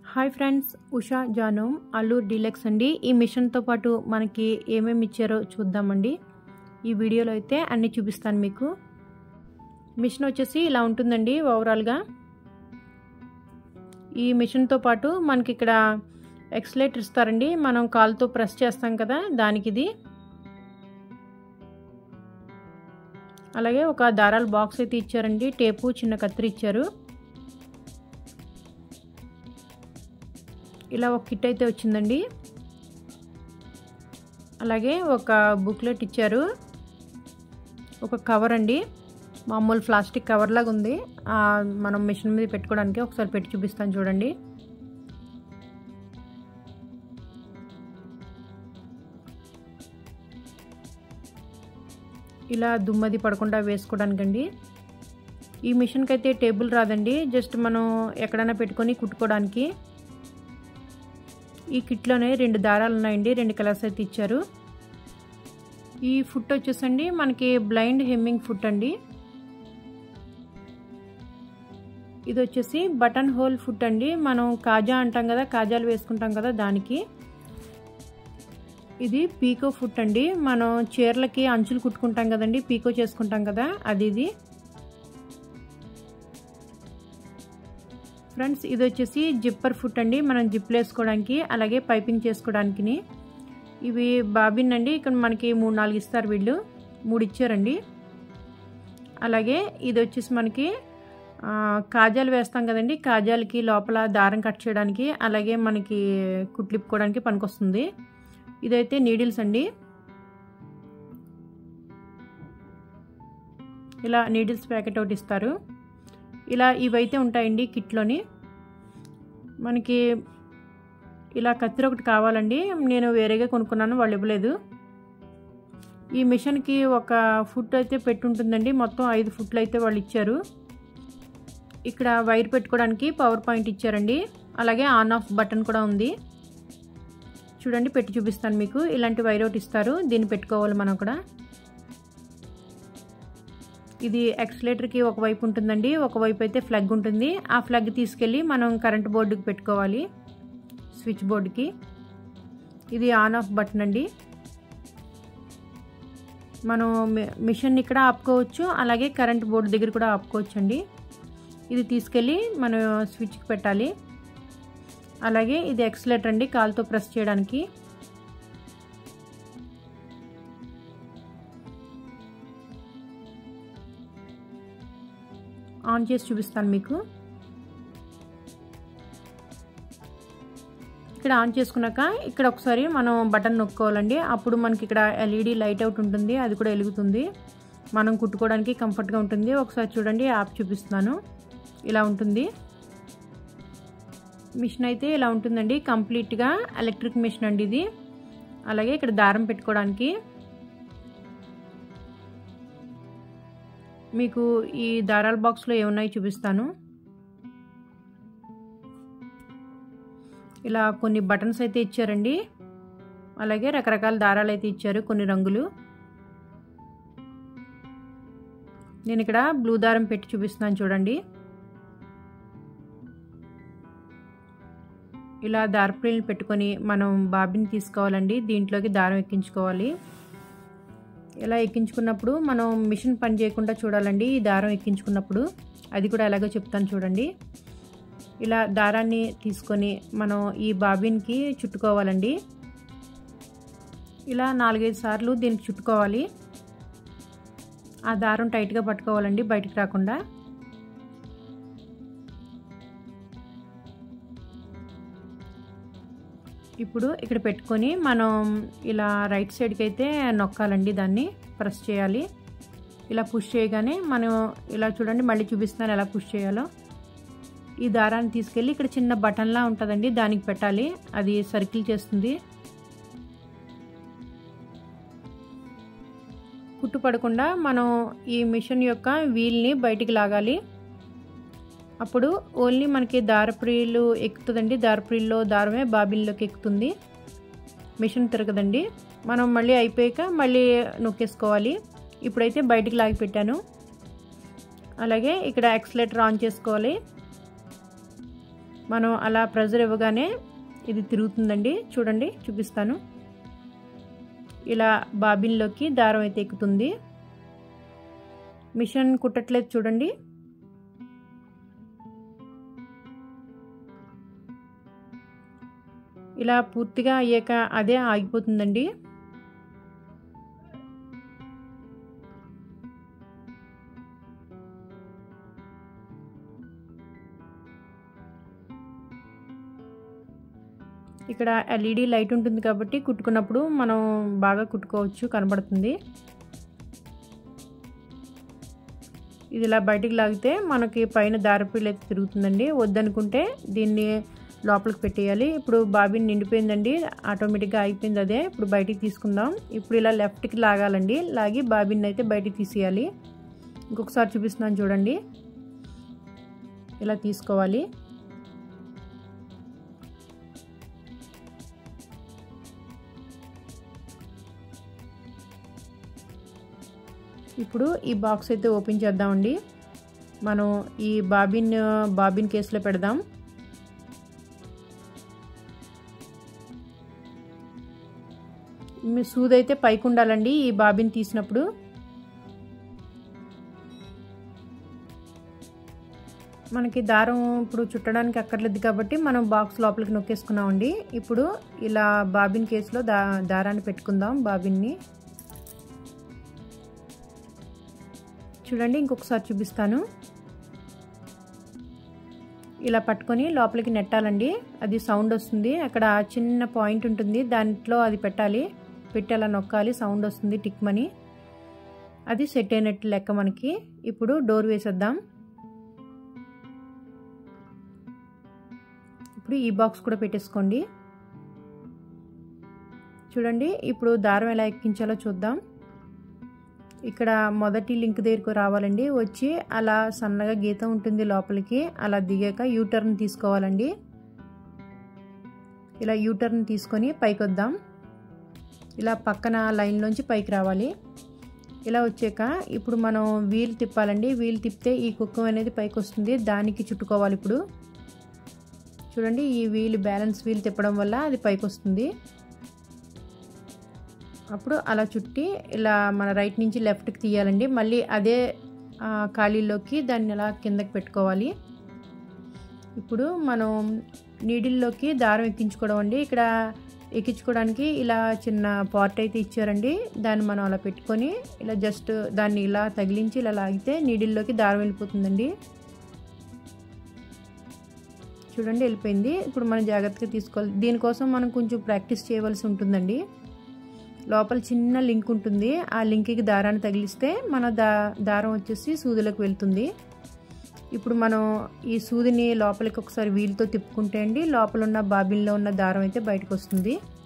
hi friends Usha Janome Allure deluxe అండి ఈ మిషన్తో పాటు మనకి ఏమేమి ఇచ్చారో చూద్దామండి ఈ వీడియోలో అయితే అన్నీ చూపిస్తాను మీకు మిషన్ వచ్చేసి ఇలా ఉంటుందండి ఓవరాల్గా ఈ మిషన్తో పాటు మనకి ఇక్కడ ఎక్సలేటర్ ఇస్తారండి మనం కాల్తో ప్రెస్ చేస్తాం కదా దానికి ఇది అలాగే ఒక దారాల బాక్స్ అయితే ఇచ్చారండి టేపు చిన్న కత్తిరి ఇచ్చారు ఇలా ఒక కిట్ అయితే వచ్చిందండి అలాగే ఒక బుక్లెట్ ఇచ్చారు ఒక కవర్ అండి మామూలు ప్లాస్టిక్ కవర్ లాగా ఉంది మనం మిషన్ మీద పెట్టుకోవడానికి ఒకసారి పెట్టి చూపిస్తాను చూడండి ఇలా దుమ్మది పడకుండా వేసుకోవడానికండి ఈ మిషన్కి అయితే టేబుల్ రాదండి జస్ట్ మనం ఎక్కడైనా పెట్టుకొని కుట్టుకోవడానికి ఈ కిట్లోనే రెండు దారాలు ఉన్నాయండి రెండు కలర్స్ అయితే ఇచ్చారు ఈ ఫుట్ వచ్చేసండి మనకి బ్లైండ్ హెమ్మింగ్ ఫుట్ అండి ఇది వచ్చేసి బటన్ హోల్ ఫుట్ అండి మనం కాజా అంటాం కదా కాజాలు వేసుకుంటాం కదా దానికి ఇది పీకో ఫుట్ అండి మనం చీరలకి అంచులు కుట్టుకుంటాం కదండి పీకో చేసుకుంటాం కదా అది ఇది ఫ్రెండ్స్ ఇది వచ్చేసి జిప్పర్ ఫుట్ అండి మనం జిప్లు వేసుకోవడానికి అలాగే పైపింగ్ చేసుకోవడానికి ఇవి బాబిన్ అండి ఇక్కడ మనకి మూడు నాలుగు ఇస్తారు వీళ్ళు మూడు ఇచ్చారండి అలాగే ఇది వచ్చేసి మనకి కాజాలు వేస్తాం కదండి కాజాలకి లోపల దారం కట్ చేయడానికి అలాగే మనకి కుట్లిప్పుకోవడానికి పనికొస్తుంది ఇదైతే నీడిల్స్ అండి ఇలా నీడిల్స్ ప్యాకెట్ ఒకటి ఇస్తారు ఇలా ఇవైతే ఉంటాయండి కిట్లోని మనకి ఇలా కత్తిర ఒకటి కావాలండి నేను వేరేగా కొనుక్కున్నాను వాళ్ళు ఇవ్వలేదు ఈ మిషన్కి ఒక ఫుట్ అయితే పెట్టుంటుందండి మొత్తం ఐదు ఫుట్లు అయితే వాళ్ళు ఇచ్చారు ఇక్కడ వైర్ పెట్టుకోవడానికి పవర్ పాయింట్ ఇచ్చారండి అలాగే ఆన్ ఆఫ్ బటన్ కూడా ఉంది చూడండి పెట్టి చూపిస్తాను మీకు ఇలాంటి వైర్ ఒకటి ఇస్తారు దీన్ని పెట్టుకోవాలి మనం కూడా ఇది ఎక్సలేటర్కి ఒకవైపు ఉంటుందండి ఒకవైపు అయితే ఫ్లగ్ ఉంటుంది ఆ ఫ్లగ్ తీసుకెళ్ళి మనం కరెంట్ బోర్డుకి పెట్టుకోవాలి స్విచ్ బోర్డుకి ఇది ఆన్ ఆఫ్ బటన్ అండి మనం మిషన్ ఇక్కడ ఆపుకోవచ్చు అలాగే కరెంట్ బోర్డు దగ్గర కూడా ఆపుకోవచ్చు అండి ఇది తీసుకెళ్ళి మనం స్విచ్కి పెట్టాలి అలాగే ఇది ఎక్సలేటర్ అండి కాల్తో ప్రెస్ చేయడానికి ఆన్ చేసి చూపిస్తాను మీకు ఇక్కడ ఆన్ చేసుకున్నాక ఇక్కడ ఒకసారి మనం బటన్ నొక్కోవాలండి అప్పుడు మనకి ఇక్కడ ఎల్ఈడి లైట్ అవుట్ ఉంటుంది అది కూడా వెలుగుతుంది మనం కుట్టుకోవడానికి కంఫర్ట్గా ఉంటుంది ఒకసారి చూడండి యాప్ చూపిస్తున్నాను ఇలా ఉంటుంది మిషన్ అయితే ఇలా ఉంటుందండి కంప్లీట్గా ఎలక్ట్రిక్ మిషన్ అండి ఇది అలాగే ఇక్కడ దారం పెట్టుకోవడానికి మీకు ఈ దారాల బాక్స్లో ఏమున్నాయి చూపిస్తాను ఇలా కొన్ని బటన్స్ అయితే ఇచ్చారండి అలాగే రకరకాల దారాలు అయితే ఇచ్చారు కొన్ని రంగులు నేను ఇక్కడ బ్లూ దారం పెట్టి చూపిస్తున్నాను చూడండి ఇలా దారపుల్ని పెట్టుకొని మనం బాబిని తీసుకోవాలండి దీంట్లోకి దారం ఎక్కించుకోవాలి ఇలా ఎక్కించుకున్నప్పుడు మనం మిషన్ పని చేయకుండా చూడాలండి ఈ దారం ఎక్కించుకున్నప్పుడు అది కూడా ఎలాగో చెప్తాను చూడండి ఇలా దారాన్ని తీసుకొని మనం ఈ బాబిన్కి చుట్టుకోవాలండి ఇలా నాలుగైదు సార్లు దీనికి చుట్టుకోవాలి ఆ దారం టైట్గా పట్టుకోవాలండి బయటికి రాకుండా ఇప్పుడు ఇక్కడ పెట్టుకొని మనం ఇలా రైట్ సైడ్కి అయితే నొక్కాలండి దాన్ని ప్రెస్ చేయాలి ఇలా పుష్ చేయగానే మనం ఇలా చూడండి మళ్ళీ చూపిస్తున్నాను ఎలా పుష్ చేయాలో ఈ దారాన్ని తీసుకెళ్ళి ఇక్కడ చిన్న బటన్లా ఉంటుందండి దానికి పెట్టాలి అది సర్కిల్ చేస్తుంది కుట్టు పడకుండా మనం ఈ మిషన్ యొక్క వీల్ని బయటికి లాగాలి అప్పుడు ఓన్లీ మనకి దారప్రీలు ఎక్కుతుందండి దారప్రీల్లో దారమే బాబిన్లోకి ఎక్కుతుంది మిషన్ తిరగదండి మనం మళ్ళీ అయిపోయాక మళ్ళీ నొక్కేసుకోవాలి ఇప్పుడైతే బయటికి లాగి పెట్టాను అలాగే ఇక్కడ ఎక్సలేటర్ ఆన్ చేసుకోవాలి మనం అలా ప్రెజర్ ఇవ్వగానే ఇది తిరుగుతుందండి చూడండి చూపిస్తాను ఇలా బాబిన్లోకి దారం అయితే ఎక్కుతుంది మిషన్ కుట్టట్లేదు చూడండి ఇలా పూర్తిగా అయ్యాక అదే ఆగిపోతుందండి ఇక్కడ ఎల్ఈడి లైట్ ఉంటుంది కాబట్టి కుట్టుకున్నప్పుడు మనం బాగా కుట్టుకోవచ్చు కనబడుతుంది ఇది ఇలా బయటికి లాగితే మనకి పైన దారపీలు అయితే తిరుగుతుందండి వద్దనుకుంటే దీన్ని లోపలికి పెట్టేయాలి ఇప్పుడు బాబిన్ నిండిపోయిందండి ఆటోమేటిక్గా అయిపోయింది అదే ఇప్పుడు బయటికి తీసుకుందాం ఇప్పుడు ఇలా లెఫ్ట్కి లాగాలండి లాగి బాబిన్ అయితే బయటికి తీసేయాలి ఇంకొకసారి చూపిస్తున్నాను చూడండి ఇలా తీసుకోవాలి ఇప్పుడు ఈ బాక్స్ అయితే ఓపెన్ చేద్దామండి మనం ఈ బాబిన్ బాబిన్ కేసులో పెడదాం మీ సూది అయితే పైకి ఉండాలండి ఈ బాబిన్ తీసినప్పుడు మనకి దారం ఇప్పుడు చుట్టడానికి అక్కర్లేదు కాబట్టి మనం బాక్స్ లోపలికి నొక్కేసుకున్నామండి ఇప్పుడు ఇలా బాబిన్ కేసులో దా దారాన్ని పెట్టుకుందాం బాబిన్ని చూడండి ఇంకొకసారి చూపిస్తాను ఇలా పట్టుకొని లోపలికి నెట్టాలండి అది సౌండ్ వస్తుంది అక్కడ చిన్న పాయింట్ ఉంటుంది దాంట్లో అది పెట్టాలి పెట్టి అలా నొక్కాలి సౌండ్ వస్తుంది టిక్మని అది సెట్ అయినట్టు లెక్క మనకి ఇప్పుడు డోర్ వేసేద్దాం ఇప్పుడు ఈ బాక్స్ కూడా పెట్టేసుకోండి చూడండి ఇప్పుడు దారం ఎలా ఎక్కించాలో చూద్దాం ఇక్కడ మొదటి లింక్ దగ్గరకు రావాలండి వచ్చి అలా సన్నగా గీత ఉంటుంది లోపలికి అలా దిగాక యూటర్న్ తీసుకోవాలండి ఇలా యూటర్న్ తీసుకొని పైకి వద్దాం ఇలా పక్కన లైన్లోంచి పైకి రావాలి ఇలా వచ్చాక ఇప్పుడు మనం వీల్ తిప్పాలండి వీల్ తిప్పితే ఈ కుక్కం అనేది పైకి వస్తుంది దానికి చుట్టుకోవాలి ఇప్పుడు చూడండి ఈ వీల్ బ్యాలెన్స్ వీల్ తిప్పడం వల్ల అది పైకి వస్తుంది అప్పుడు అలా చుట్టి ఇలా మన రైట్ నుంచి లెఫ్ట్కి తీయాలండి మళ్ళీ అదే ఖాళీలోకి దాన్ని అలా కిందకి పెట్టుకోవాలి ఇప్పుడు మనం నీడిల్లోకి దారం ఎక్కించుకోవడం అండి ఇక్కడ ఎక్కించుకోవడానికి ఇలా చిన్న పార్ట్ అయితే ఇచ్చారండి దాన్ని మనం అలా పెట్టుకొని ఇలా జస్ట్ దాన్ని ఇలా తగిలించి ఇలా లాగితే నీడిల్లోకి దారం వెళ్ళిపోతుందండి చూడండి వెళ్ళిపోయింది ఇప్పుడు మనం జాగ్రత్తగా తీసుకోవాలి దీనికోసం మనం కొంచెం ప్రాక్టీస్ చేయవలసి ఉంటుందండి లోపల చిన్న లింక్ ఉంటుంది ఆ లింక్కి దారాన్ని తగిలిస్తే మన దా దారం వచ్చేసి సూదులకు వెళ్తుంది ఇప్పుడు మనం ఈ సూదిని లోపలికి ఒకసారి వీలుతో తిప్పుకుంటే అండి లోపల ఉన్న బాబిన్లో ఉన్న దారం అయితే బయటకు వస్తుంది